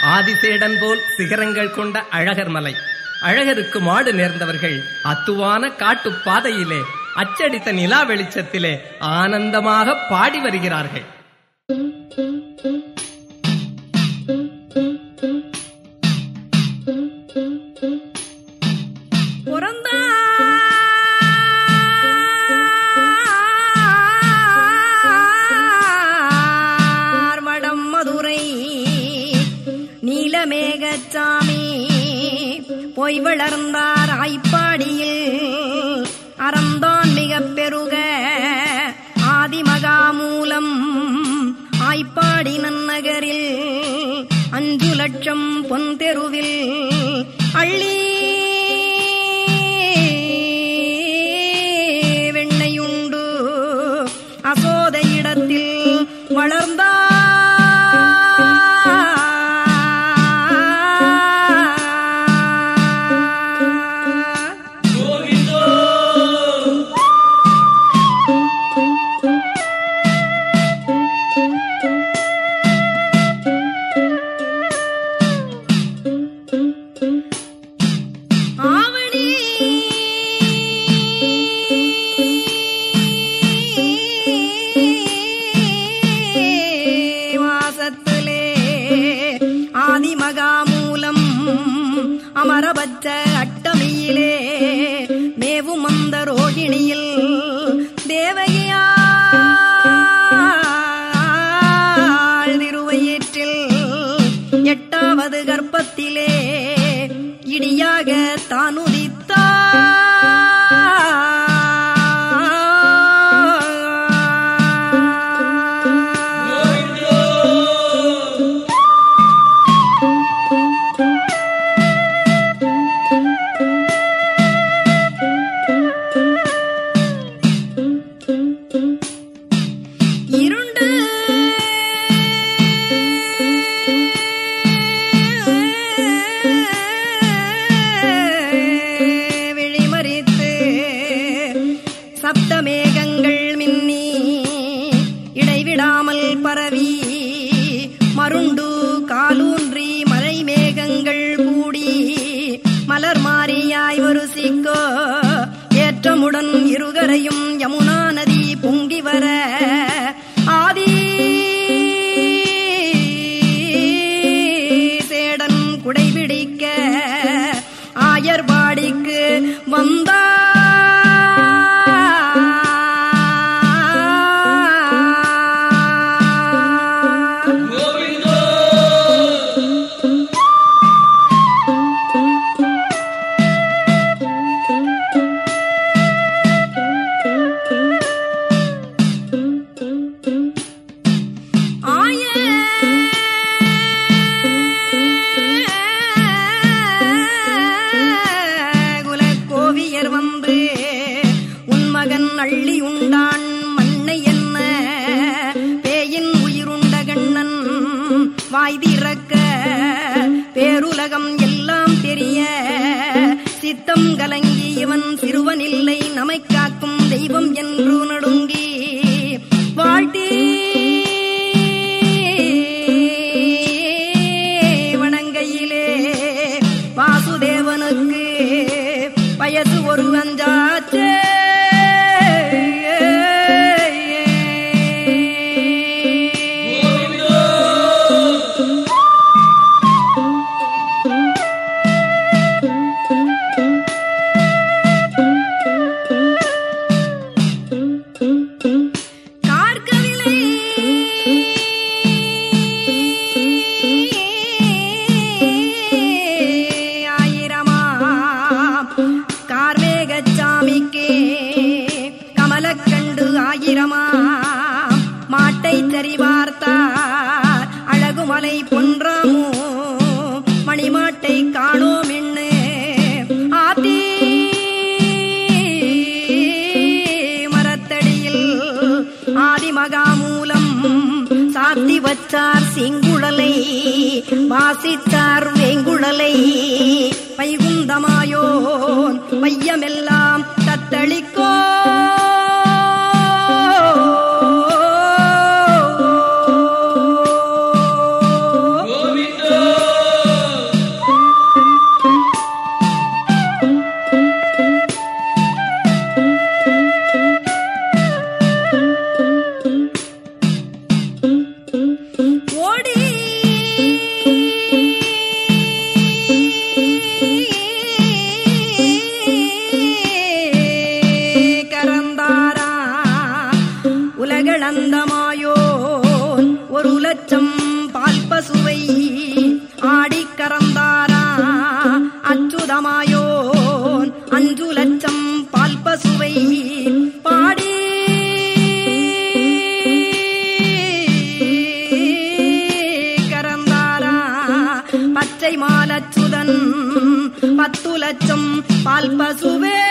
ஆதிசேடன் போல் சிகரங்கள் கொண்ட அழகர் மலை அழகருக்கு மாடு நேர்ந்தவர்கள் அத்துவான காட்டுப் பாதையிலே அச்சடித்த நிலா வெளிச்சத்திலே ஆனந்தமாக பாடி வருகிறார்கள் பொறந்தார் வடம் மதுரை நீலமேகச்சாமி பொய் வளர்ந்தார் ஆய்ப்பாடியில் அறந்தான் மிகப் பெருக ஆதிமகாமூலம் ஆய்ப்பாடி நன்னகரில் அஞ்சு லட்சம் பொன் தெருவில் அள்ளி வெண்ணையுண்டு அசோத இடத்தில் வளர்ந்தார் ஆவணி மாசத்திலே ஆதிமகாமூலம் அமரபச்ச அட்டமியிலே மேவும் அந்த ரோகிணியில் தேவகியாள் திருவயிற்றில் எட்டாவது கர்ப்பத்திலே இடியாக தானுதித்தார் இருண்டு விழிமறித்து சப்தமேகங்கள் மின்னி இடைவிடாமல் பரவி மருண்டு காலூன்றி மலை மேகங்கள் கூடி மலர் மாறியாய் ஒரு சிக்கோ ஏற்றமுடன் இருகரையும் யமுனா நதி பொங்கி வர ஆதி சேடன் குடைபிடிக்க ஆயர்பாடிக்கு வந்தார் ஆய குலக்கோவியர் வந்து உன் மகன் அள்ளி உண்டான் மண்ணை என்ன பேயின் உயிருண்ட கண்ணன் வாய் திறக்க பேருலகம் எல்லாம் தெரிய சித்தம் கலங்கி இவன் சிறுவன் இல்லை நம்மை காக்கும் தெய்வம் என்று நடுங்கி வாழ்த்தி வணங்கையிலே வாசுதேவனுக்கு வயசு ஒரு அஞ்சாச்சு கார்கவிலை ஆயிரமா கார்மேகச்சாமிக்கே கமலக்கண்டு ஆயிரமா மாட்டை சரிவார்த்தார் அழகுமலை பொன்றாமோ மணிமாட்டை காணோம் என்ன ஆத்தி மரத்தடியில் ஆதிமகாமூலம் சாத்தி வச்சார் சிங்குழலை வாசித்தார் வேங்குழலை வைகுந்தமாயோன் மையமெல்லாம் தத்தளிக்கோ லட்சம் பால் பசுவை ஆடிக் கறந்தாரா அச்சுதமாயோன் அஞ்சு லட்சம் பால் பசுவை பாடி கறந்தாரா பச்சை மாலச்சுதன் பத்து லட்சம் பால் பசுவே